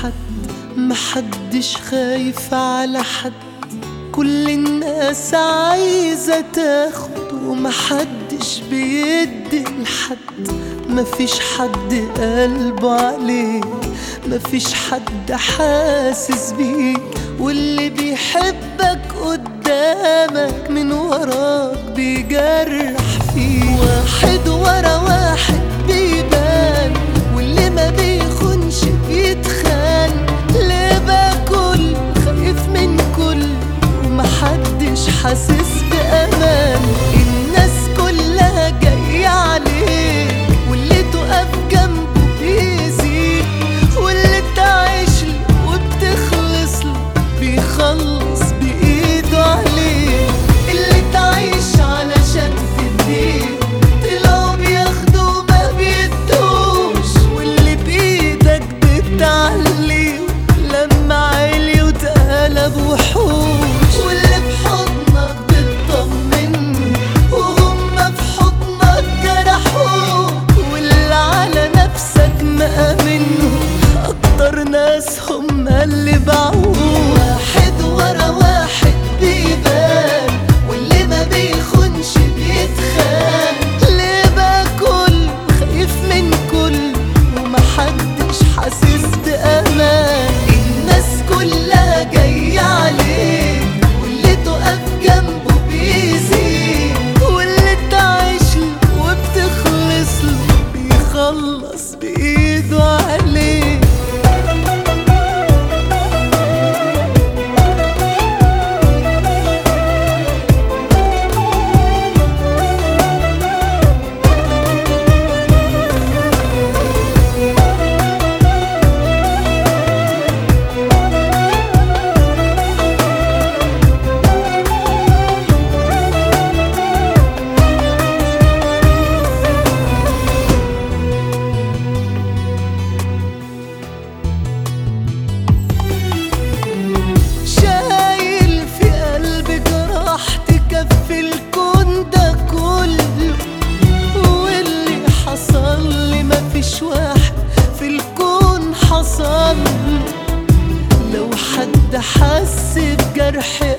حد محدش خايف على حد كل الناس عايزة تاخد ومحدش بيدي لحد مفيش حد قلبه عليك مفيش حد حاسس بيك واللي بيحبك قدامك من وراك بيجرح فيك واحد ورا واحد بيبان واللي ما بيخونش بيتخان ليه باكل خايف من كل ومحدش حاسس بأمان الناس كلها جاية عليك واللي تقف جنبه بيزيد واللي تعيش له وبتخلص له بيخلص بإيده عليك اللي تعيش علشان تديه طلعوا بياخدوا ما بيدوش واللي بإيدك بتعليه لما عالي وتقلب وحوش واللي بحضنك بتطمن وهم في حضنك جرحوك واللي على نفسك مأمنهم أكتر ناس هم اللي باعوك واحد ورا واحد بيبان واللي ما بيخونش بيتخان ليه باكل خايف من كل ومحدش حاسس بأمان الناس كلها جاية عليك واللي تقف جنبه بيزيد واللي تعيش له وبتخلص له بيخلص بإيده عليك شايل في قلبي جراح تكفي الكون ده كله واللي حصل لي مفيش واحد في الكون حصل له. لو حد حس بجرح